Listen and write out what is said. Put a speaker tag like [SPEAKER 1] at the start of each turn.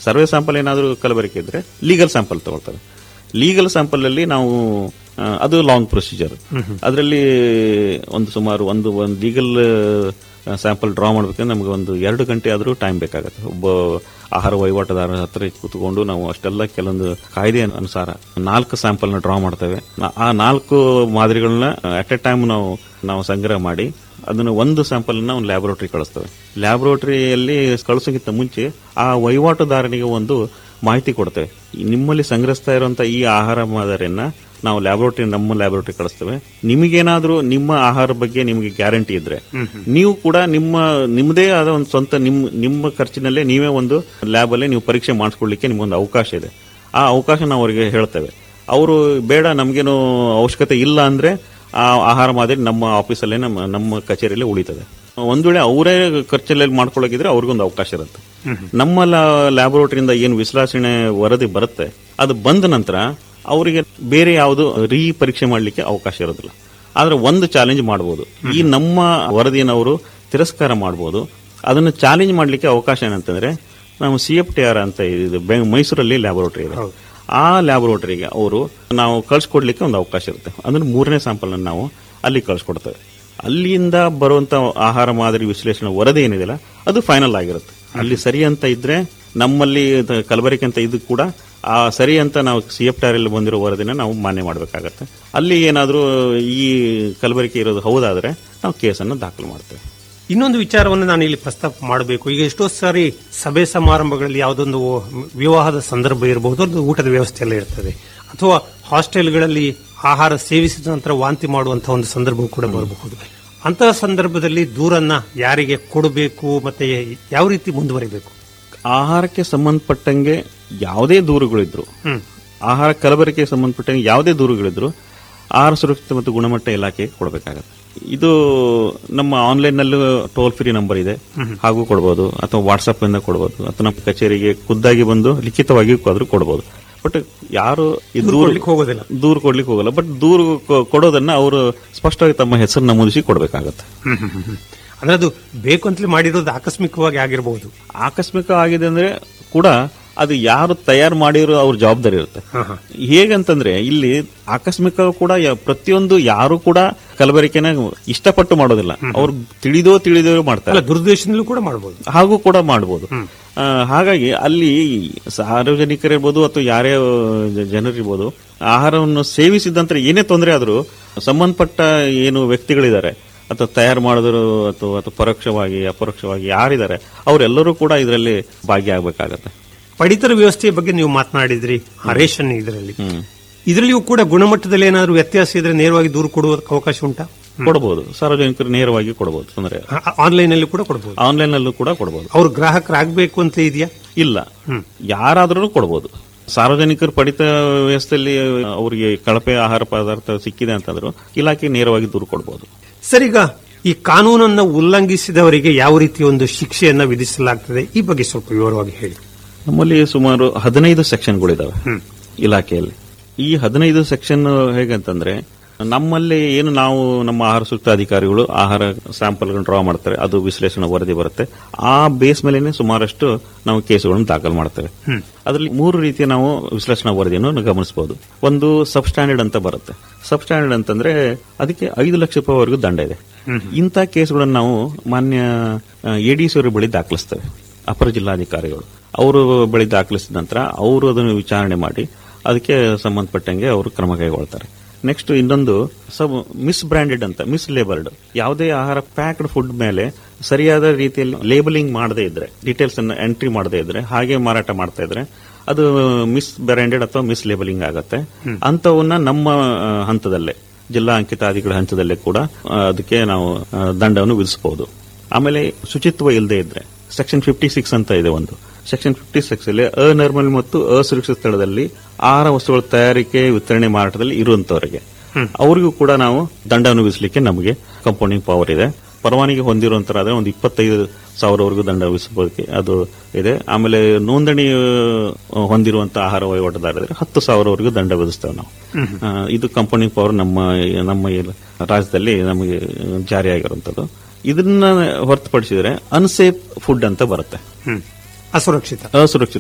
[SPEAKER 1] Survey sample ಏನಾದರೂ ಕಲಬೆರಕೆ ಇದ್ರೆ ಲೀಗಲ್ ಸ್ಯಾಂಪಲ್ ತಗೊಳ್ತಾರೆ ಲೀಗಲ್ ಸ್ಯಾಂಪಲ್ ಅಲ್ಲಿ ನಾವು ಆ, ಅದು ಲಾಂಗ್ ಪ್ರೊಸೀಜರ್ ಅದರಲ್ಲಿ ಒಂದು ಸುಮಾರು ಒಂದು ಒಂದು ಲೀಗಲ್ ಸ್ಯಾಂಪಲ್ ಡ್ರಾ ಮಾಡ್ಬೇಕಂದ್ರೆ ನಮಗೆ ಒಂದು ಎರಡು ಗಂಟೆ ಆದರೂ ಟೈಮ್ ಬೇಕಾಗುತ್ತೆ ಒಬ್ಬ ಆಹಾರ ವಹಿವಾಟುದಾರರ ಹತ್ರ ಕೂತ್ಕೊಂಡು ನಾವು ಅಷ್ಟೆಲ್ಲ ಕೆಲವೊಂದು ಕಾಯ್ದೆ ಅನುಸಾರ ನಾಲ್ಕು ಸ್ಯಾಂಪಲ್ನ ಡ್ರಾ ಮಾಡ್ತೇವೆ ನಾ- ಆ ನಾಲ್ಕು ಮಾದರಿಗಳನ್ನ ಅಟ್ ಎ ಟೈಮ್ ನಾವು ನಾವು ಸಂಗ್ರಹ ಮಾಡಿ ಅದನ್ನು ಒಂದು ಸ್ಯಾಂಪಲ್ ನಾವು ಲ್ಯಾಬೊರೇಟರಿ ಕಳಿಸ್ತೇವೆ ಲ್ಯಾಬೊರೇಟರಿಯಲ್ಲಿ ಕಳಿಸೋಕ್ಕಿಂತ ಮುಂಚೆ ಆ ವಹಿವಾಟುದಾರನಿಗೆ ಒಂದು ಮಾಹಿತಿ ಕೊಡ್ತೇವೆ ಈ ನಿಮ್ಮಲ್ಲಿ ಸಂಗ್ರಹಿಸ್ತಾ ಇರುವಂತಹ ಈ ಆಹಾರ ಮಾದರಿಯನ್ನ ನಾವು ಲ್ಯಾಬೊರೇಟರಿ ನಮ್ಮ ಲ್ಯಾಬೊರೇಟರಿ ಕಳಿಸ್ತೇವೆ ನಿಮಗೇನಾದ್ರೂ ನಿಮ್ಮ ಆಹಾರ ಬಗ್ಗೆ ನಿಮಗೆ ಗ್ಯಾರಂಟಿ ಇದ್ರೆ ನೀವು ಕೂಡ ನಿಮ್ಮ ನಿಮ್ಮದೇ ಆದ ಒಂದು ಸ್ವಂತ ನಿಮ್ಮ ನಿಮ್ಮ ಖರ್ಚಿನಲ್ಲೇ ನೀವೇ ಒಂದು ಲ್ಯಾಬ್ ಅಲ್ಲಿ ನೀವು ಪರೀಕ್ಷೆ ಮಾಡಿಸ್ಕೊಳ್ಳಿಕ್ಕೆ ನಿಮ್ಗೊಂದು ಅವಕಾಶ ಇದೆ ಆ ಅವಕಾಶ ನಾವು ಅವರಿಗೆ ಹೇಳ್ತೇವೆ ಅವರು ಬೇಡ ನಮಗೇನು ಅವಶ್ಯಕತೆ ಇಲ್ಲ ಅಂದ್ರೆ ಆ ಆಹಾರ ಮಾದರಿ ನಮ್ಮ ಆಫೀಸಲ್ಲೇ ನಮ್ಮ ನಮ್ಮ ಕಚೇರಿಯಲ್ಲೇ ಉಳಿತದೆ ಒಂದ್ ವೇಳೆ ಅವರೇ ಖರ್ಚಲ್ಲಿ ಮಾಡ್ಕೊಳ್ಳೋಕಿದ್ರೆ ಅವ್ರಿಗೊಂದು ಅವಕಾಶ ಇರುತ್ತೆ ನಮ್ಮ ಲ್ಯಾಬೊರೇಟರಿಯಿಂದ ಏನು ವಿಶ್ಲೇಷಣೆ ವರದಿ ಬರುತ್ತೆ ಅದು ಬಂದ ನಂತರ ಅವರಿಗೆ ಬೇರೆ ಯಾವುದು ರೀ ಪರೀಕ್ಷೆ ಮಾಡಲಿಕ್ಕೆ ಅವಕಾಶ ಇರೋದಿಲ್ಲ ಆದ್ರೆ ಒಂದು ಚಾಲೆಂಜ್ ಮಾಡಬಹುದು ಈ ನಮ್ಮ ವರದಿಯನ್ನು ಅವರು ತಿರಸ್ಕಾರ ಮಾಡಬಹುದು ಅದನ್ನು ಚಾಲೆಂಜ್ ಮಾಡಲಿಕ್ಕೆ ಅವಕಾಶ ಏನಂತಂದ್ರೆ ನಾವು ಸಿ ಎಫ್ ಟಿ ಆರ್ ಅಂತ ಇದು ಬೆಂಗ್- ಮೈಸೂರಲ್ಲಿ ಲ್ಯಾಬೊರೇಟರಿ ಇದೆ ಆ ಲ್ಯಾಬೊರೇಟರಿಗೆ ಅವರು ನಾವು ಕಳ್ಸಿಕೊಡ್ಲಿಕ್ಕೆ ಒಂದು ಅವಕಾಶ ಇರುತ್ತೆ ಅಂದ್ರೆ ಮೂರನೇ ಸ್ಯಾಂಪಲ್ ನಾವು ಅಲ್ಲಿ ಕಳ್ಸಿಕೊಡ್ತೇವೆ ಅಲ್ಲಿಂದ ಬರುವಂತ ಆಹಾರ ಮಾದರಿ ವಿಶ್ಲೇಷಣೆ ವರದಿ ಏನಿದೆಯಲ್ಲ ಅದು ಫೈನಲ್ ಆಗಿರುತ್ತೆ ಅಲ್ಲಿ ಸರಿ ಅಂತ ಇದ್ರೆ ನಮ್ಮಲ್ಲಿ ದ- ಕಲಬೆರಕೆ ಅಂತ ಇದು ಕೂಡ ಆ ಸರಿ ಅಂತ ನಾವು ಸಿ ಎಫ್ ಟಾರಲ್ಲಿ ಬಂದಿರೋ ವರದಿನ ನಾವು ಮಾನ್ಯ ಮಾಡಬೇಕಾಗತ್ತೆ ಅಲ್ಲಿ ಏನಾದರೂ ಈ ಕಲಬೆರಕೆ ಇರೋದು ಹೌದಾದ್ರೆ ನಾವು ಕೇಸನ್ನು ದಾಖಲು ಮಾಡ್ತೇವೆ
[SPEAKER 2] ಇನ್ನೊಂದು ವಿಚಾರವನ್ನು ನಾನು ಇಲ್ಲಿ ಪ್ರಸ್ತಾಪ ಮಾಡಬೇಕು ಈಗ ಎಷ್ಟೋ ಸಾರಿ ಸಭೆ ಸಮಾರಂಭಗಳಲ್ಲಿ ಯಾವುದೊಂದು ವಿವಾಹದ ಸಂದರ್ಭ ಇರಬಹುದು ಒಂದು ಊಟದ ವ್ಯವಸ್ಥೆ ಎಲ್ಲ ಇರ್ತದೆ ಅಥವಾ ಹಾಸ್ಟೆಲ್ಗಳಲ್ಲಿ ಆಹಾರ ಸೇವಿಸಿದ ನಂತರ ವಾಂತಿ ಮಾಡುವಂತಹ ಒಂದು ಸಂದರ್ಭ ಕೂಡ ಬರಬಹುದು ಅಂತಹ ಸಂದರ್ಭದಲ್ಲಿ ದೂರನ್ನ ಯಾರಿಗೆ ಕೊಡಬೇಕು ಮತ್ತೆ ಯಾವ ರೀತಿ ಮುಂದುವರಿಬೇಕು
[SPEAKER 1] ಆಹಾರಕ್ಕೆ ಸಂಬಂಧಪಟ್ಟಂಗೆ ಯಾವುದೇ ದೂರುಗಳಿದ್ರು ಆಹಾರ ಕಲಬೆರಕೆಗೆ ಸಂಬಂಧಪಟ್ಟಂಗೆ ಯಾವುದೇ ದೂರುಗಳಿದ್ರು ಆಹಾರ ಸುರಕ್ಷತೆ ಮತ್ತು ಗುಣಮಟ್ಟ ಇಲಾಖೆಗೆ ಕೊಡಬೇಕಾಗತ್ತೆ ಇದು ನಮ್ಮ ಆನ್ಲೈನ್ ನಲ್ಲೂ ಟೋಲ್ ಫ್ರೀ ನಂಬರ್ ಇದೆ ಹಾಗೂ ಕೊಡಬಹುದು ಅಥವಾ ವಾಟ್ಸ್ಆಪ್ ಇಂದ ಕೊಡಬಹುದು ಅಥವಾ ನಮ್ಮ ಕಚೇರಿಗೆ ಖುದ್ದಾಗಿ ಬಂದು ಲಿಖಿತವಾಗಿ ಆದ್ರೂ ಕೊಡಬಹುದು ಬಟ್ ಯಾರು ಈ
[SPEAKER 2] ದೂರು
[SPEAKER 1] ದೂರು
[SPEAKER 2] ಕೊಡ್ಲಿಕ್ಕೆ ಹೋಗೋದಿಲ್ಲ.
[SPEAKER 1] ದೂರು ಕೊಡ್ಲಿಕ್ಕೆ ಹೋಗಲ್ಲ ಬಟ್ ದೂರು ಕೊ- ಕೊಡೋದನ್ನ ಅವರು ಸ್ಪಷ್ಟವಾಗಿ ತಮ್ಮ ಹೆಸರು ನಮೂದಿಸಿ ಕೊಡಬೇಕಾಗತ್ತೆ
[SPEAKER 2] ಅಂದ್ರೆ ಅದು ಬೇಕು ಅಂತಲೇ ಮಾಡಿರೋದು ಆಕಸ್ಮಿಕವಾಗಿ ಆಗಿರಬಹುದು
[SPEAKER 1] ಆಕಸ್ಮಿಕ ಆಗಿದೆ ಅಂದ್ರೆ ಕೂಡ ಅದು ಯಾರು ತಯಾರು ಮಾಡಿರೋ ಅವ್ರ ಜವಾಬ್ದಾರಿ ಇರುತ್ತೆ ಹೇಗಂತಂದ್ರೆ ಇಲ್ಲಿ ಆಕಸ್ಮಿಕ ಕೂಡ ಯ- ಪ್ರತಿಯೊಂದು ಯಾರು ಕೂಡ ಕಲಬೆರಕೆನ ಇಷ್ಟಪಟ್ಟು ಮಾಡೋದಿಲ್ಲ ಅವ್ರು ತಿಳಿದೋ ತಿಳಿದೋ ಮಾಡ್ತಾರೆ
[SPEAKER 2] ಅಲ್ಲ ದುರ್ದೇಶದಿಂದಲೂ ಕೂಡ ಮಾಡಬಹುದು
[SPEAKER 1] ಹಾಗೂ ಕೂಡ ಮಾಡಬಹುದು ಆ, ಹಾಗಾಗಿ ಅಲ್ಲಿ ಸಾರ್ವಜನಿಕರಿರ್ಬೋದು ಅಥವಾ ಯಾರೇ ಜ- ಜನರಿರ್ಬೋದು ಆಹಾರವನ್ನು ಸೇವಿಸಿದಂತ ಏನೇ ತೊಂದರೆ ಆದರೂ ಸಂಬಂಧಪಟ್ಟ ಏನು ವ್ಯಕ್ತಿಗಳಿದ್ದಾರೆ ಅಥವಾ ತಯಾರು ಮಾಡಿದ್ರು ಅಥವಾ ಅಥವಾ ಪರೋಕ್ಷವಾಗಿ ಅಪರೋಕ್ಷವಾಗಿ ಯಾರಿದ್ದಾರೆ ಅವರೆಲ್ಲರೂ ಕೂಡ ಇದರಲ್ಲಿ ಭಾಗಿಯಾಗಬೇಕಾಗತ್ತೆ
[SPEAKER 2] ಪಡಿತರ ವ್ಯವಸ್ಥೆಯ ಬಗ್ಗೆ ನೀವು ಮಾತನಾಡಿದ್ರಿ ಆ ರೇಷನ್ ಇದರಲ್ಲಿ ಇದರಲ್ಲಿಯೂ ಕೂಡ ಗುಣಮಟ್ಟದಲ್ಲಿ ಏನಾದರೂ ವ್ಯತ್ಯಾಸ ಇದ್ರೆ ನೇರವಾಗಿ ದೂರು ಕೊಡುವುದಕ್ಕೆ ಅವಕಾಶ ಉಂಟಾ
[SPEAKER 1] ಕೊಡಬಹುದು ಸಾರ್ವಜನಿಕರು ನೇರವಾಗಿ ಕೊಡಬಹುದು ತೊಂದರೆ
[SPEAKER 2] ಆನ್ಲೈನ್ ಅಲ್ಲಿ ಕೂಡ ಕೊಡಬಹುದು
[SPEAKER 1] ಆನ್ಲೈನ್ ಅಲ್ಲೂ ಕೂಡ ಕೊಡಬಹುದು
[SPEAKER 2] ಅವ್ರು ಗ್ರಾಹಕರಾಗಬೇಕು ಅಂತ ಇದೆಯಾ
[SPEAKER 1] ಇಲ್ಲ ಯಾರಾದ್ರೂ ಕೊಡಬಹುದು ಸಾರ್ವಜನಿಕರು ಪಡಿತ ವ್ಯವಸ್ಥೆಯಲ್ಲಿ ಅವರಿಗೆ ಕಳಪೆ ಆಹಾರ ಪದಾರ್ಥ ಸಿಕ್ಕಿದೆ ಅಂತಂದ್ರು ಇಲಾಖೆ ನೇರವಾಗಿ ದೂರು ಕೊಡಬಹುದು
[SPEAKER 2] ಸರಿಗ ಈ ಕಾನೂನನ್ನ ಉಲ್ಲಂಘಿಸಿದವರಿಗೆ ಯಾವ ರೀತಿಯ ಒಂದು ಶಿಕ್ಷೆಯನ್ನ ವಿಧಿಸಲಾಗ್ತದೆ ಈ ಬಗ್ಗೆ ಸ್ವಲ್ಪ ವಿವರವಾಗಿ ಹೇಳಿ
[SPEAKER 1] ನಮ್ಮಲ್ಲಿ ಸುಮಾರು ಹದಿನೈದು ಸೆಕ್ಷನ್ಗಳಿದಾವೆ ಇಲಾಖೆಯಲ್ಲಿ ಈ ಹದಿನೈದು ಸೆಕ್ಷನ್ ಹೇಗಂತಂದ್ರೆ ನಮ್ಮಲ್ಲಿ ಏನು ನಾವು ನಮ್ಮ ಆಹಾರ ಸೂಕ್ತ ಅಧಿಕಾರಿಗಳು ಆಹಾರ ಸ್ಯಾಂಪಲ್ಗಳನ್ನು ಡ್ರಾ ಮಾಡ್ತಾರೆ ಅದು ವಿಶ್ಲೇಷಣಾ ವರದಿ ಬರುತ್ತೆ ಆ ಬೇಸ್ ಮೇಲೆನೆ ಸುಮಾರಷ್ಟು ನಾವು ಕೇಸುಗಳನ್ನು ದಾಖಲು ಮಾಡ್ತೇವೆ ಅದರಲ್ಲಿ ಮೂರು ರೀತಿಯ ನಾವು ವಿಶ್ಲೇಷಣಾ ವರದಿಯನ್ನು ಗಮನಿಸಬಹುದು ಒಂದು ಸಬ್ ಸ್ಟ್ಯಾಂಡರ್ಡ್ ಅಂತ ಬರುತ್ತೆ ಸಬ್ ಸ್ಟ್ಯಾಂಡರ್ಡ್ ಅಂತಂದ್ರೆ ಅದಕ್ಕೆ ಐದು ಲಕ್ಷ ರೂಪಾಯಿವರೆಗೂ ದಂಡ ಇದೆ ಇಂಥ ಕೇಸುಗಳನ್ನು ನಾವು ಮಾನ್ಯ ಎಡಿಸಿ ಅವರ ಬಳಿ ದಾಖಲಿಸ್ತೇವೆ ಅಪರ ಜಿಲ್ಲಾಧಿಕಾರಿಗಳು ಅವರು ಬಳಿ ದಾಖಲಿಸಿದ ನಂತರ ಅವರು ಅದನ್ನು ವಿಚಾರಣೆ ಮಾಡಿ ಅದಕ್ಕೆ ಸಂಬಂಧಪಟ್ಟಂಗೆ ಅವರು ಕ್ರಮ ಕೈಗೊಳ್ತಾರೆ ನೆಕ್ಸ್ಟ್ ಇನ್ನೊಂದು ಸಬ್ ಮಿಸ್ ಬ್ರಾಂಡೆಡ್ ಅಂತ ಮಿಸ್ ಲೇಬಲ್ಡ್ ಯಾವುದೇ ಆಹಾರ ಪ್ಯಾಕ್ಡ್ ಫುಡ್ ಮೇಲೆ ಸರಿಯಾದ ರೀತಿಯಲ್ಲಿ ಲೇಬಲಿಂಗ್ ಮಾಡದೇ ಇದ್ರೆ ಡೀಟೇಲ್ಸ್ ಅನ್ನು ಎಂಟ್ರಿ ಮಾಡದೇ ಇದ್ರೆ ಹಾಗೆ ಮಾರಾಟ ಮಾಡ್ತಾ ಇದ್ರೆ ಅದು ಮಿಸ್ ಬ್ರಾಂಡೆಡ್ ಅಥವಾ ಮಿಸ್ ಲೇಬಲಿಂಗ್ ಆಗತ್ತೆ ಅಂತವನ್ನ ನಮ್ಮ ಆ, ಹಂತದಲ್ಲೇ ಜಿಲ್ಲಾ ಅಂಕಿತಾಧಿಗಳ ಹಂತದಲ್ಲೇ ಕೂಡ ಆ, ಅದಕ್ಕೆ ನಾವು ಆ, ದಂಡವನ್ನು ವಿಧಿಸಬಹುದು ಆಮೇಲೆ ಶುಚಿತ್ವ ಇಲ್ಲದೆ ಇದ್ರೆ ಸೆಕ್ಷನ್ ಫಿಫ್ಟಿ ಸಿಕ್ಸ್ ಅಂತ ಇದೆ ಒಂದು ಸೆಕ್ಷನ್ ಫಿಫ್ಟಿ ಸಿಕ್ಸ್ ಅಲ್ಲಿ ಅನರ್ಮಲ್ ಮತ್ತು ಅಸುರಕ್ಷಿತ ಸ್ಥಳದಲ್ಲಿ ಆಹಾರ ವಸ್ತುಗಳ ತಯಾರಿಕೆ ವಿತರಣೆ ಮಾರಾಟದಲ್ಲಿ ಇರುವಂತವರಿಗೆ ಅವರಿಗೂ ಕೂಡ ನಾವು ದಂಡವನ್ನು ವಿಧಿಸಲಿಕ್ಕೆ ನಮಗೆ ಕಂಪೌಂಡಿಂಗ್ ಪವರ್ ಇದೆ ಪರವಾನಗಿ ಹೊಂದಿರುವಂತರಾದ್ರೆ ಒಂದು ಇಪ್ಪತ್ತೈದು ಸಾವಿರವರೆಗೂ ದಂಡ ವಿಧಿಸಬಹುದಕ್ಕೆ ಅದು ಇದೆ ಆಮೇಲೆ ನೋಂದಣಿ ಆ, ಹೊಂದಿರುವಂತಹ ಆಹಾರ ವಹಿವಾಟುದಾರರಿಗೆ ಹತ್ತು ಸಾವಿರವರೆಗೂ ದಂಡ ವಿಧಿಸ್ತೇವೆ ನಾವು ಆ, ಇದು ಕಂಪೌಂಡಿಂಗ್ ಪವರ್ ನಮ್ಮ ನಮ್ಮ ಈ ರಾಜ್ಯದಲ್ಲಿ ನಮಗೆ ಜಾರಿಯಾಗಿರುವಂತದ್ದು ಇದನ್ನ ಹೊರತುಪಡಿಸಿದ್ರೆ ಅನ್ಸೇಫ್ ಫುಡ್ ಅಂತ ಬರುತ್ತೆ
[SPEAKER 2] ಅಸುರಕ್ಷಿತ
[SPEAKER 1] ಅಸುರಕ್ಷಿತ